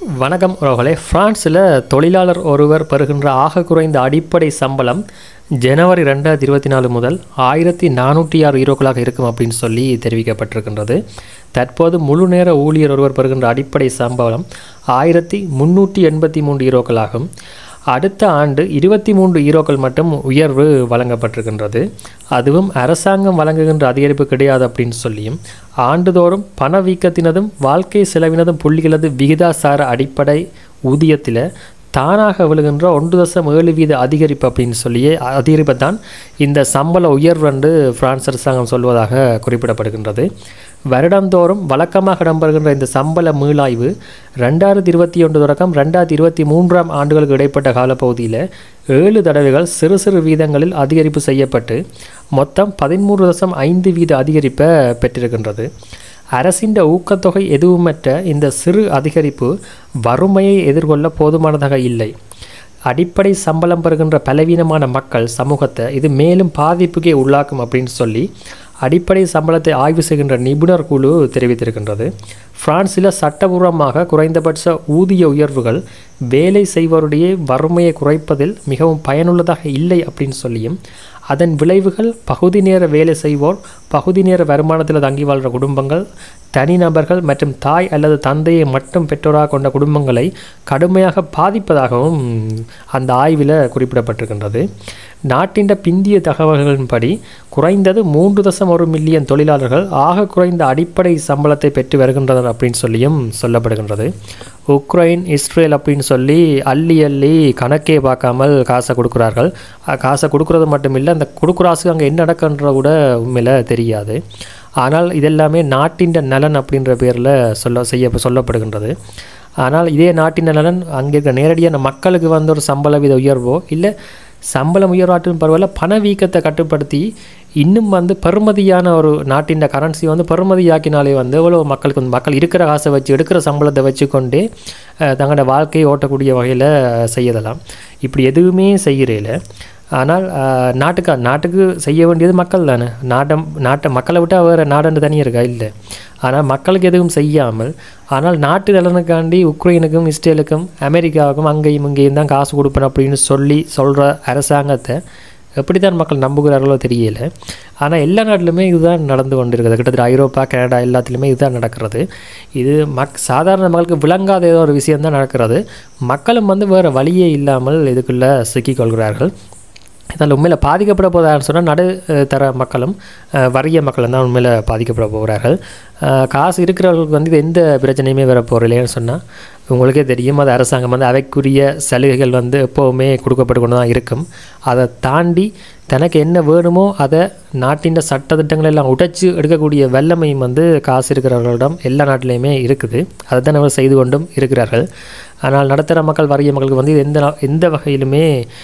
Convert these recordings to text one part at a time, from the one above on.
வணக்கம் உறவுகளே பிரான்ஸில் தொழிலாளர் ஒருவர் பெறுகின்ற ஆக குறைந்த அடிப்படை சம்பளம் ஜனவரி ரெண்டாயிரத்தி இருபத்தி நாலு முதல் ஆயிரத்தி நானூற்றி ஆறு ஈரோக்களாக இருக்கும் அப்படின்னு சொல்லி தெரிவிக்கப்பட்டிருக்கின்றது தற்போது முழு நேர ஊழியர் ஒருவர் பெறுகின்ற அடிப்படை சம்பளம் ஆயிரத்தி முந்நூற்றி எண்பத்தி மூன்று ஈரோக்களாகும் அடுத்த ஆண்டு இருபத்தி மூன்று ஈரோக்கள் மட்டும் உயர்வு வழங்கப்பட்டிருக்கின்றது அதுவும் அரசாங்கம் வழங்குகின்ற அதிகரிப்பு கிடையாது அப்படின்னு சொல்லியும் ஆண்டுதோறும் பணவீக்கத்தினதும் வாழ்க்கை செலவினதும் புள்ளிகளது விகிதாசார அடிப்படை ஊதியத்தில் தானாக விழுகின்ற ஒன்று தசம் ஏழு வீத அதிகரிப்பு அப்படின்னு சொல்லியே அதிகரிப்பை தான் இந்த சம்பள உயர்வு என்று பிரான்ஸ் அரசாங்கம் சொல்வதாக குறிப்பிடப்படுகின்றது வருடந்தோறும் வழக்கமாக இடம்பெறுகின்ற இந்த சம்பள மீளாய்வு ரெண்டாயிரத்தி இருபத்தி ஒன்று தொடக்கம் ரெண்டாயிரத்தி இருபத்தி மூன்றாம் ஆண்டுகளுக்கு இடைப்பட்ட காலப்பகுதியில் ஏழு தடவைகள் சிறு சிறு வீதங்களில் அதிகரிப்பு செய்யப்பட்டு மொத்தம் பதிமூன்று தசம் ஐந்து வீத அதிகரிப்பை பெற்றிருக்கின்றது அரசின் ஊக்கத்தொகை எதுவுமற்ற இந்த சிறு அதிகரிப்பு வறுமையை எதிர்கொள்ள போதுமானதாக இல்லை அடிப்படை சம்பளம் பெறுகின்ற பலவீனமான மக்கள் சமூகத்தை இது மேலும் பாதிப்புக்கே உள்ளாக்கும் அப்படின்னு சொல்லி அடிப்படை சம்பளத்தை ஆய்வு செய்கின்ற நிபுணர் குழு தெரிவித்திருக்கின்றது பிரான்சில் சட்டபூர்வமாக குறைந்தபட்ச ஊதிய உயர்வுகள் வேலை செய்வோருடைய வறுமையை குறைப்பதில் மிகவும் பயனுள்ளதாக இல்லை அப்படின்னு சொல்லியும் அதன் விளைவுகள் பகுதி நேர வேலை செய்வோர் பகுதி நேர வருமானத்தில் தங்கி வாழ்கிற குடும்பங்கள் தனிநபர்கள் மற்றும் தாய் அல்லது தந்தையை மட்டும் பெற்றோராக கொண்ட குடும்பங்களை கடுமையாக பாதிப்பதாகவும் அந்த ஆய்வில் குறிப்பிடப்பட்டிருக்கின்றது நாட்டின் பிந்திய தகவல்களின்படி குறைந்தது மூன்று தசம் ஒரு மில்லியன் தொழிலாளர்கள் ஆக குறைந்த அடிப்படை சம்பளத்தை பெற்று வருகின்றனர் அப்படின்னு சொல்லியும் சொல்லப்படுகின்றது உக்ரைன் இஸ்ரேல் அப்படின்னு சொல்லி அள்ளி அள்ளி கணக்கே பார்க்காமல் காசை கொடுக்குறார்கள் காசை கொடுக்குறது மட்டும் இல்லை அந்த கொடுக்குறாசுக்கு அங்கே என்ன நடக்குன்ற கூட உண்மையில் தெரியாது ஆனால் இதெல்லாமே நாட்டின் நலன் அப்படின்ற பேரில் சொல்ல செய்ய சொல்லப்படுகின்றது ஆனால் இதே நாட்டின் நலன் அங்கே இருக்கிற நேரடியான மக்களுக்கு வந்து ஒரு சம்பள வித உயர்வோ இல்லை சம்பளம் உயர்வாட்டும் பரவாயில்ல பணவீக்கத்தை கட்டுப்படுத்தி இன்னும் வந்து பெறுமதியான ஒரு நாட்டின் கரன்சி வந்து பெறுமதியாக்கினாலே வந்து எவ்வளோ மக்களுக்கு வந்து மக்கள் இருக்கிற காசை வச்சு எடுக்கிற சம்பளத்தை வச்சுக்கொண்டே தங்களோட வாழ்க்கையை ஓட்டக்கூடிய வகையில் செய்யலாம் இப்படி எதுவுமே செய்கிறேல ஆனால் நாட்டுக்கா நாட்டுக்கு செய்ய வேண்டியது மக்கள் தானே நாட்டை நாட்டை மக்களை விட்டால் வேறு நாடுன்னு தனியாக இருக்கா இல்லை ஆனால் மக்களுக்கு எதுவும் செய்யாமல் ஆனால் நாட்டு நலனுக்காண்டி உக்ரைனுக்கும் இஸ்ரேலுக்கும் அமெரிக்காவுக்கும் அங்கேயும் இங்கேயும் தான் காசு கொடுப்பேன் அப்படின்னு சொல்லி சொல்கிற அரசாங்கத்தை எப்படி தான் மக்கள் நம்புகிறார்களோ தெரியல ஆனால் எல்லா நாட்டிலுமே இதுதான் நடந்து கொண்டிருக்கிறது கிட்டத்தட்ட ஐரோப்பா கனடா எல்லாத்துலேயுமே இதுதான் நடக்கிறது இது மக் சாதாரண மக்களுக்கு விளங்காத ஏதோ ஒரு விஷயம் தான் நடக்கிறது மக்களும் வந்து வேறு வழியே இல்லாமல் இதுக்குள்ளே சிக்கிக்கொள்கிறார்கள் இதில் உண்மையில் பாதிக்கப்பட போதான்னு சொன்னால் நடு தர மக்களும் வறிய மக்களும் தான் உண்மையில் பாதிக்கப்பட போகிறார்கள் காசு இருக்கிறவர்களுக்கு வந்து இது எந்த பிரச்சனையுமே வர போகிறதில்லைன்னு சொன்னால் உங்களுக்கே தெரியும் அது அரசாங்கம் வந்து அவைக்குரிய சலுகைகள் வந்து எப்போவுமே கொடுக்கப்பட்டு கொண்டு தான் இருக்கும் அதை தாண்டி தனக்கு என்ன வேணுமோ அதை நாட்டின் சட்டத்திட்டங்கள் எல்லாம் உடைச்சு எடுக்கக்கூடிய வல்லமையும் வந்து காசு இருக்கிறவர்களிடம் எல்லா நாட்டிலையுமே இருக்குது அதை தான் அவர் செய்து கொண்டும் இருக்கிறார்கள் ஆனால் நடுத்தர மக்கள் வறிய மக்களுக்கு வந்து எந்த எந்த வகையிலுமே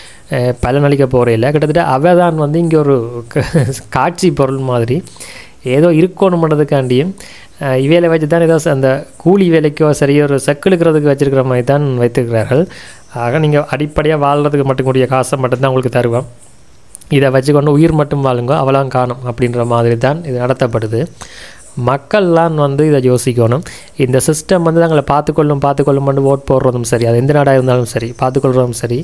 பலனளிக்க போகிறதில்ல கிட்டத்தட்ட அவ தான் வந்து இங்கே ஒரு காட்சி பொருள் மாதிரி ஏதோ இருக்கணும் பண்ணுறதுக்காண்டியும் இவேலை வச்சு தான் ஏதோ அந்த கூலி வேலைக்கோ சரி ஒரு செக்கிழுக்கிறதுக்கு வச்சுருக்கிற மாதிரி தான் வைத்திருக்கிறார்கள் ஆக நீங்கள் அடிப்படையாக வாழ்கிறதுக்கு மட்டும் கூடிய காசை மட்டும்தான் உங்களுக்கு தருவோம் இதை வச்சுக்கொண்டு உயிர் மட்டும் வாழுங்க அவளாம் காணும் அப்படின்ற மாதிரி தான் இது நடத்தப்படுது மக்கள்லாம் வந்து இதை யோசிக்கணும் இந்த சிஸ்டம் வந்து தங்களை பார்த்துக்கொள்ளும் பார்த்துக்கொள்ளும் ஓட் போடுறதும் சரி அது எந்த நாடாக இருந்தாலும் சரி பார்த்துக்கொள்கிறதும் சரி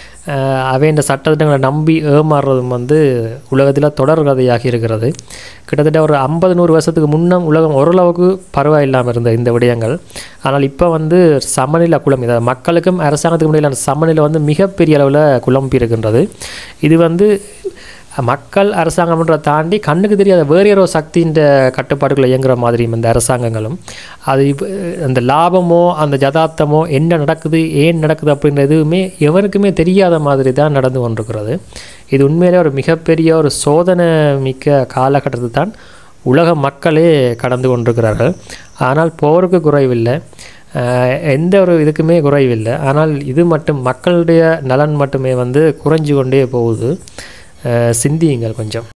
அவை இந்த சட்டத்திட்டங்களை நம்பி ஏமாறுறதும் வந்து உலகத்தில் தொடர் கதையாகி இருக்கிறது கிட்டத்தட்ட ஒரு ஐம்பது நூறு வருஷத்துக்கு முன்னம் உலகம் ஓரளவுக்கு பரவாயில்லாமல் இருந்த இந்த விடயங்கள் ஆனால் இப்போ வந்து சமநிலை குழம்பு இதை மக்களுக்கும் அரசாங்கத்துக்கும் இடையிலான சமநிலை வந்து மிகப்பெரிய அளவில் குழம்பி இருக்கின்றது இது வந்து மக்கள் அரசாங்கம்ன்ற தாண்டி கண்ணுக்கு தெரியாத வேறு ஏதோ சக்தியின் கட்டுப்பாடுகளை இயங்குற மாதிரி இந்த அரசாங்கங்களும் அது அந்த லாபமோ அந்த ஜதார்த்தமோ என்ன நடக்குது ஏன் நடக்குது அப்படின்ற எதுவுமே எவருக்குமே தெரியாத மாதிரி தான் நடந்து கொண்டிருக்கிறது இது உண்மையிலே ஒரு மிகப்பெரிய ஒரு சோதனை மிக்க காலகட்டத்தை தான் உலக மக்களே கடந்து கொண்டிருக்கிறார்கள் ஆனால் போருக்கு குறைவில்லை எந்த ஒரு இதுக்குமே குறைவில்லை ஆனால் இது மட்டும் மக்களுடைய நலன் மட்டுமே வந்து குறைஞ்சு கொண்டே போகுது சிந்தியுங்கள் கொஞ்சம்